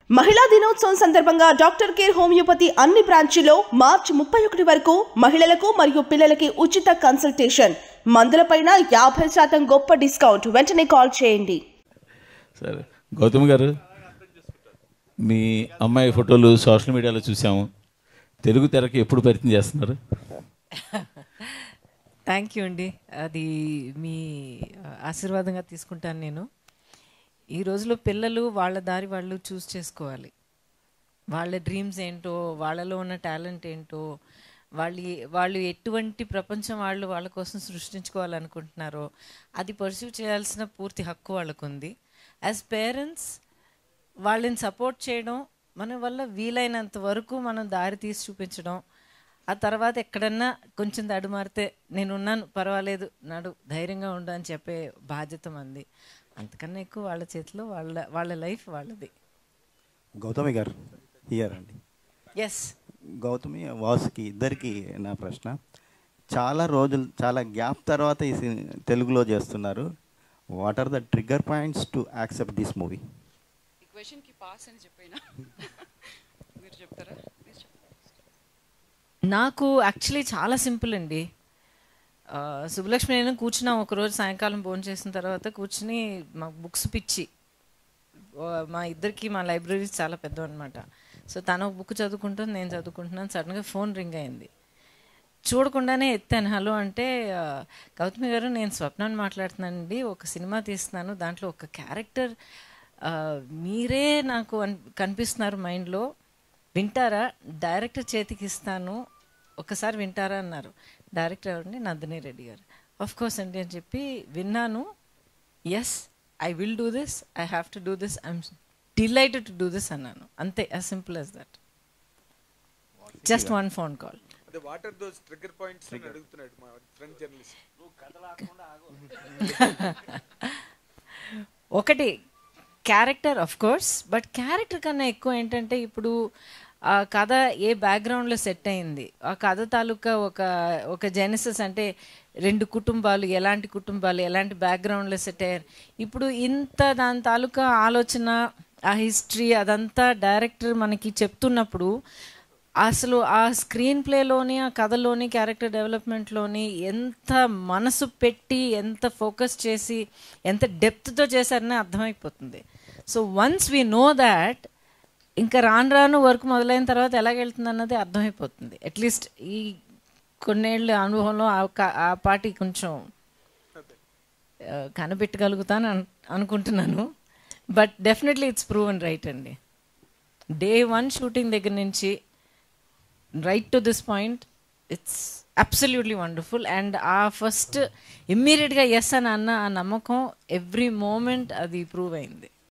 మహిళా దినోత్సవం సందర్భంగా డాక్టర్ కేర్ హోమియోపతి అన్ని బ్రాంచీలో మార్చి ముప్పై ఒకటి వరకు మహిళలకు మరియు పిల్లలకి ఉచిత కన్సల్టేషన్ మందులపైన యాభై శాతం గొప్ప డిస్కౌంట్ వెంటనే కాల్ చేయండి సరే గౌతమ్ గారు మీ అమ్మాయి ఫోటోలు సోషల్ మీడియాలో చూసాము తెలుగు తెరకి ఎప్పుడు పరిచయం చేస్తున్నారు థ్యాంక్ యూ అండి అది మీ ఆశీర్వాదంగా తీసుకుంటాను నేను ఈ రోజులో పిల్లలు వాళ్ళ దారి వాళ్ళు చూస్ చేసుకోవాలి వాళ్ళ డ్రీమ్స్ ఏంటో వాళ్ళలో ఉన్న టాలెంట్ ఏంటో వాళ్ళు ఏ- వాళ్ళు ఎటువంటి ప్రపంచం వాళ్ళు వాళ్ళ కోసం సృష్టించుకోవాలనుకుంటున్నారో అది పర్సీవ్ చేయాల్సిన పూర్తి హక్కు వాళ్ళకు ఉంది యాజ్ పేరెంట్స్ వాళ్ళని సపోర్ట్ చేయడం మన వల్ల వీలైనంత వరకు మనం దారి తీసి చూపించడం ఆ తర్వాత ఎక్కడన్నా కొంచెం దడు మారితే నేనున్నాను పర్వాలేదు నడు ధైర్యంగా ఉండు అని చెప్పే బాధ్యత మంది అంతకన్నా ఎక్కువ వాళ్ళ చేతిలో వాళ్ళ వాళ్ళ లైఫ్ వాళ్ళది గౌతమి గారు హియర్ అండి ఎస్ గౌతమి వాసుకి ఇద్దరికి నా ప్రశ్న చాలా రోజులు చాలా గ్యాప్ తర్వాత ఈ సి- తెలుగులో చేస్తున్నారు what are the trigger points to accept this movie ఈ క్వశ్చన్కి పాస్ అని చెప్పినా మీరు చెప్తారా Please చెప్పండి. నాకు యాక్చువల్లీ చాలా సింపుల్ అండి ఆ, సుబ్బలక్ష్మి నేను కూర్చున్నాం ఒకరోజు సాయంకాలం భోజనం చేసిన తర్వాత కూర్చుని మాకు బుక్స్ పిచ్చి ఆ, మా ఇద్దరికి మా లైబ్రరీ చాలా పెద్ద అనమాట సో తను ఒక బుక్ చదువుకుంటుంది నేను చదువుకుంటున్నాను సడన్గా ఫోన్ రింగ్ అయింది చూడకుండానే ఎత్తాను హలో అంటే ఆ, గౌతమి గారు నేను స్వప్నాన్ని మాట్లాడుతున్నానండి ఒక సినిమా తీస్తున్నాను దాంట్లో ఒక క్యారెక్టర్ మీరే నాకు అన్ కనిపిస్తున్నారు మైండ్లో వింటారా డైరెక్టర్ చేతికి ఇస్తాను ఒకసారి వింటారా అన్నారు డైరెక్టర్ ఎవరండి నందిని రెడ్డి గారు ఆఫ్ కోర్స్ అండి అని చెప్పి విన్నాను yes I will do this I have to do this I'm delighted to do this అన్నాను అంతే as simple as that just one phone call అదే what are those trigger points అని అడుగుతున్నాడు మా ఫ్రెండ్ జర్నలిస్ట్ ఒకటి character of course but character కన్నా ఎక్కువ ఏంటంటే ఇప్పుడు ఆ కథ ఏ బ్యాక్గ్రౌండ్లో సెట్ అయింది ఆ కథ తాలూకా ఒక ఒక జెనసిస్ అంటే రెండు కుటుంబాలు ఎలాంటి కుటుంబాలు ఎలాంటి బ్యాక్గ్రౌండ్లో సెట్ అయ్యారు ఇప్పుడు ఇంత దాని తాలూకా ఆలోచన ఆ హిస్టరీ అదంతా డైరెక్టర్ మనకి చెప్తున్నప్పుడు అసలు ఆ స్క్రీన్ ప్లేలోని ఆ కథలోని క్యారెక్టర్ డెవలప్మెంట్లోని ఎంత మనసు పెట్టి ఎంత ఫోకస్ చేసి ఎంత డెప్త్తో చేశారని అర్థమైపోతుంది so once we know that ఇంకా రాను రాను వర్క్ మొదలైన తర్వాత ఎలాగెళ్తుంది అన్నది అర్థమైపోతుంది అట్లీస్ట్ ఈ కొన్నేళ్ళ అనుభవంలో ఆ క- ఆ పాటి కొంచెం ఆ, కనిపెట్టగలుగుతాను అన్- అనుకుంటున్నాను but definitely it's proven right అండి డే వన్ షూటింగ్ దగ్గర నుంచి right to this point it's absolutely wonderful and ఆ ఫస్ట్ ఇమ్మీడియట్గా ఎస్ అని అన్న ఆ నమ్మకం ఎవ్రీ మూమెంట్ అది ప్రూవ్ అయింది